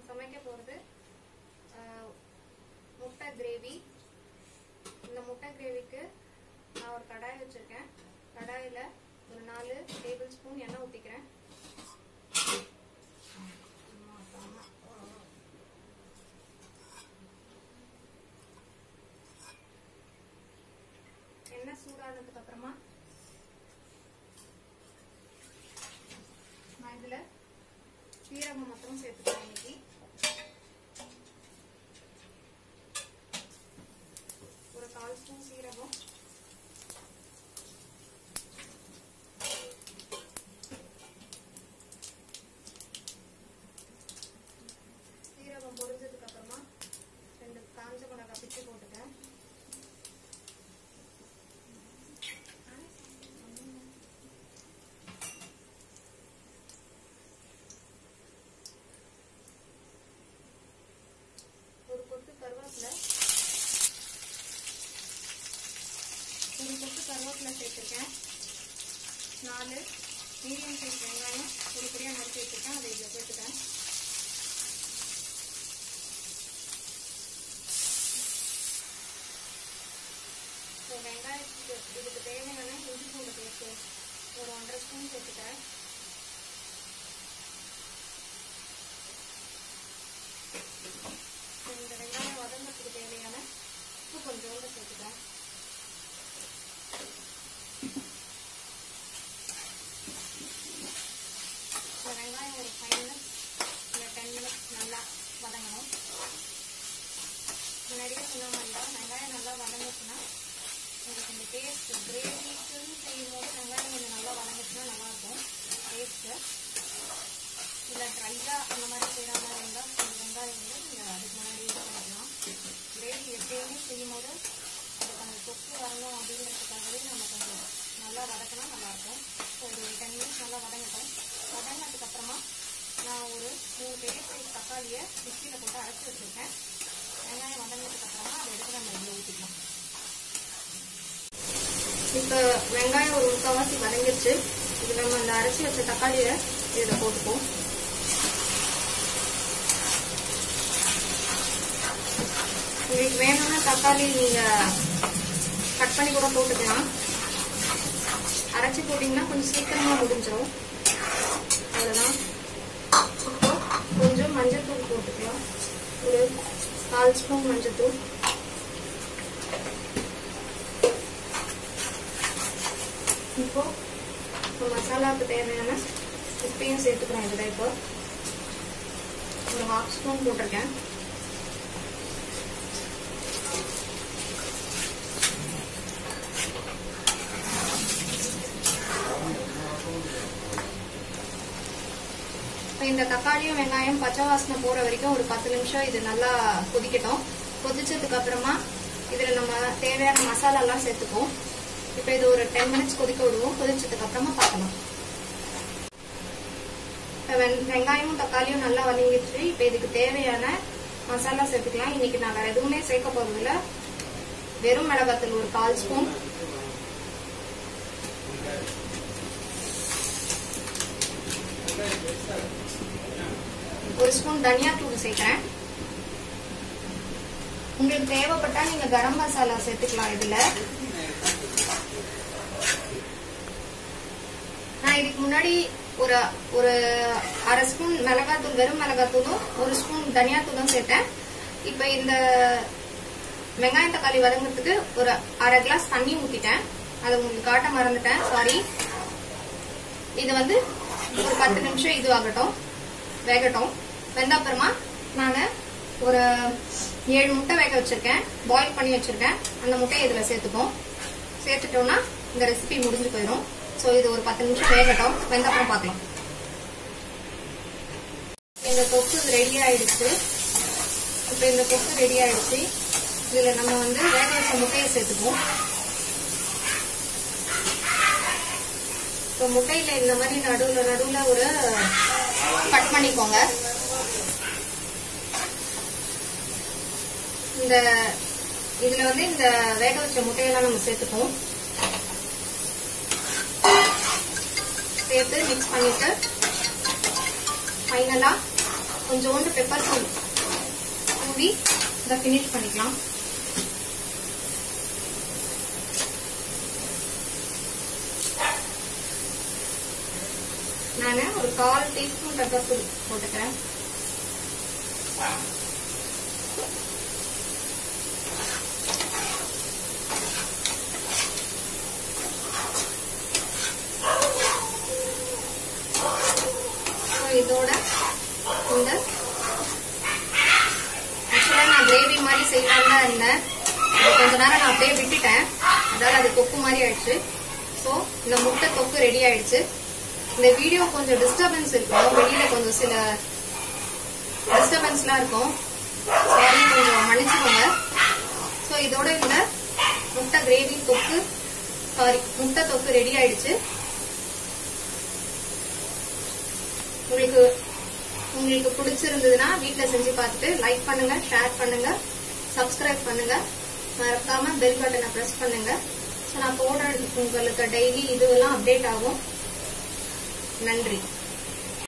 சமைக்க போகிறது முட்டை கிரேவி இந்த முட்டை கிரேவிக்கு நான் ஒரு கடாய் வச்சுருக்கேன் கடாயில் ஒரு நாலு டேபிள் ஸ்பூன் எண்ணெய் ஊற்றிக்கிறேன் எண்ணெய் சூடானதுக்கு அப்புறமா நான் இதில் சீரகம் மட்டும் சேர்த்துக்கிறேன் இன்னைக்கு ஒரு கால் ஸ்பூன் சீரகம் சீரகம் பொரிஞ்சதுக்கு அப்புறமா ரெண்டு காஞ்ச மிளகாய் பிச்சு போட்டுட்டேன் ஒரு கொத்து கருவேப்பிலை ஒரு கொத்து கருவேப்பிலை சேர்த்துருக்கேன் நாலு மீடியம் சைஸ் வெங்காயம் ஒரு பொடியாக நறுக்கி வச்சுருக்கேன் அதை இதில் சேர்த்துட்டேன் ஸோ வெங்காயத்துக்கு இதுக்கு தேவையான இஞ்சி பூண்டு பேஸ்ட்டு ஒரு ஒன்றரை ஸ்பூன் சேர்த்துக்கிறேன் இந்த வெங்காயம் வதங்கிறதுக்கு தேவையான உப்பு கொஞ்சோண்டு சேர்த்துக்கிறேன் இந்த வெங்காயம் ஒரு ஃபைவ் மினிட்ஸ் இல்லை டென் மினிட்ஸ் நல்லா வதங்கணும் முன்னாடியே சொன்ன மாதிரி தான் வெங்காயம் நல்லா வதங்குச்சுன்னா உங்களுக்கு இந்த டேஸ்ட் கிரேவிக்குன்னு செய்யும்போது வெங்காயம் கொஞ்சம் நல்லா வதங்குச்சுன்னா நல்லாயிருக்கும் டேஸ்ட்டு இல்லை ட்ரையாக அந்த மாதிரி செய்கிற மாதிரி இருந்தால் கொஞ்சம் வெங்காயம் வந்து நீங்கள் அதுக்கு முன்னாடி யூஸ் பண்ணிக்கலாம் கிரேவி எப்பயுமே செய்யும்போது அதுக்கு அந்த தொக்கு வரணும் அப்படிங்கிறதுக்காகவே நம்ம கொஞ்சம் நல்லா வதக்கினா நல்லாயிருக்கும் ஸோ ஒரு டென் மினிட்ஸ் நல்லா வதங்கட்டும் வதங்கினதுக்கு அப்புறமா நான் ஒரு மூணு பெரிய சைஸ் தக்காளியை மிக்சியில் போட்டு அரைச்சி வச்சுருக்கேன் வெங்காயம் வதங்கினதுக்கு அப்புறமா அதை எடுத்து நம்ம இதில் ஊற்றிக்கலாம் இப்போ வெங்காயம் ஒரு முக்கால்வாசி வதங்கிருச்சு இது நம்ம அந்த அரைச்சி வச்ச தக்காளியை இதில் போட்டுப்போம் உங்களுக்கு வேணும்னா தக்காளி நீங்கள் கட் பண்ணி கூட போட்டுக்கலாம் அரைச்சி போட்டிங்கன்னா கொஞ்சம் சீக்கிரமாக முடிஞ்சிடும் அவ்வளோதான் இப்போ கொஞ்சம் மஞ்சள் தூள் போட்டுக்கலாம் ஒரு கால் ஸ்பூன் மஞ்சள் தூள் இப்போ இப்போ மசாலாவுக்கு தேவையான உப்பையும் சேர்த்துக்கிறோம் இதில் இப்போ ஒரு ஹாஃப் ஸ்பூன் போட்டிருக்கேன் இப்போ இந்த தக்காளியும் வெங்காயம் பச்சை வாசனை போகிற வரைக்கும் ஒரு பத்து நிமிஷம் இது நல்லா கொதிக்கட்டும் கொதிச்சதுக்கு அப்புறமா இதில் நம்ம தேவையான மசாலாலாம் சேர்த்துப்போம் இப்போ இது ஒரு டென் மினிட்ஸ் கொதிக்க விடுவோம் கொதிச்சதுக்கு அப்புறமா பார்க்கலாம் இப்போ வெங் வெங்காயமும் தக்காளியும் நல்லா வதங்கிடுச்சு இப்போ இதுக்கு தேவையான மசாலா சேர்த்துக்கலாம் இன்னைக்கு நான் வேற எதுவுமே சேர்க்க போறதில்ல வெறும் மிளகாத்தூள் ஒரு கால் ஸ்பூன் ஒரு ஸ்பூன் தனியா தூள் சேர்க்கிறேன் உங்களுக்கு தேவைப்பட்டா நீங்க கரம் மசாலா சேர்த்துக்கலாம் இதுல நான் இதுக்கு முன்னாடி ஒரு ஒரு அரை ஸ்பூன் மிளகாத்தூள் வெறும் மிளகாத்தூளும் ஒரு ஸ்பூன் தனியாத்தூளும் சேர்த்தேன் இப்போ இந்த வெங்காயம் தக்காளி வதங்கிறதுக்கு ஒரு அரை கிளாஸ் தண்ணி ஊற்றிட்டேன் அதை உங்களுக்கு காட்ட மறந்துட்டேன் சாரி இது வந்து ஒரு பத்து நிமிஷம் இது ஆகட்டும் வேகட்டும் வெந்த அப்புறமா நான் ஒரு ஏழு முட்டை வேக வச்சிருக்கேன் பாயில் பண்ணி வச்சிருக்கேன் அந்த முட்டையை இதில் சேர்த்துப்போம் சேர்த்துட்டோம்னா இந்த ரெசிபி முடிஞ்சு போயிடும் ஸோ இது ஒரு பத்து நிமிஷம் வேகட்டும் வெந்த அப்புறம் பார்க்கலாம் இந்த தொக்கு ரெடி ஆயிடுச்சு இப்போ இந்த தொக்கு ரெடி ஆயிடுச்சு இதில் நம்ம வந்து வேக வச்ச முட்டையை சேர்த்துப்போம் இப்போ முட்டையில இந்த மாதிரி நடுவில் நடுவில் ஒரு கட் பண்ணிக்கோங்க இந்த இதுல வந்து இந்த வேக வச்ச முட்டையெல்லாம் நம்ம சேர்த்துப்போம் சேர்த்து மிக்ஸ் பண்ணிட்டு ஃபைனலா கொஞ்சோண்டு பெப்பர் தூள் தூவி இதை ஃபினிஷ் பண்ணிக்கலாம் நான் ஒரு கால் டீஸ்பூன் பெப்பர் தூள் போட்டுக்கிறேன் So, இதோட இந்த ஆக்சுவலாக நான் கிரேவி மாதிரி செய்யலாம்னு தான் இருந்தேன் அது கொஞ்ச நேரம் நான் அப்படியே விட்டுட்டேன் அதாவது அது தொக்கு மாதிரி ஆயிடுச்சு ஸோ இந்த முட்டை தொக்கு ரெடி ஆயிடுச்சு இந்த வீடியோ கொஞ்சம் டிஸ்டர்பன்ஸ் இருக்கும் வெளியில கொஞ்சம் சில டிஸ்டர்பன்ஸ்லாம் இருக்கும் சாரி கொஞ்சம் மன்னிச்சுக்கோங்க ஸோ இதோட இந்த முட்டை கிரேவி தொக்கு சாரி முட்டை தொக்கு ரெடி ஆயிடுச்சு உங்களுக்கு உங்களுக்கு பிடிச்சிருந்ததுன்னா வீட்டில் செஞ்சு பார்த்துட்டு லைக் பண்ணுங்க ஷேர் பண்ணுங்க சப்ஸ்கிரைப் பண்ணுங்க மறக்காம பெல் பட்டனை ப்ரெஸ் பண்ணுங்க ஸோ நான் போடுற உங்களுக்கு டெய்லி இதுவெல்லாம் அப்டேட் ஆகும் நன்றி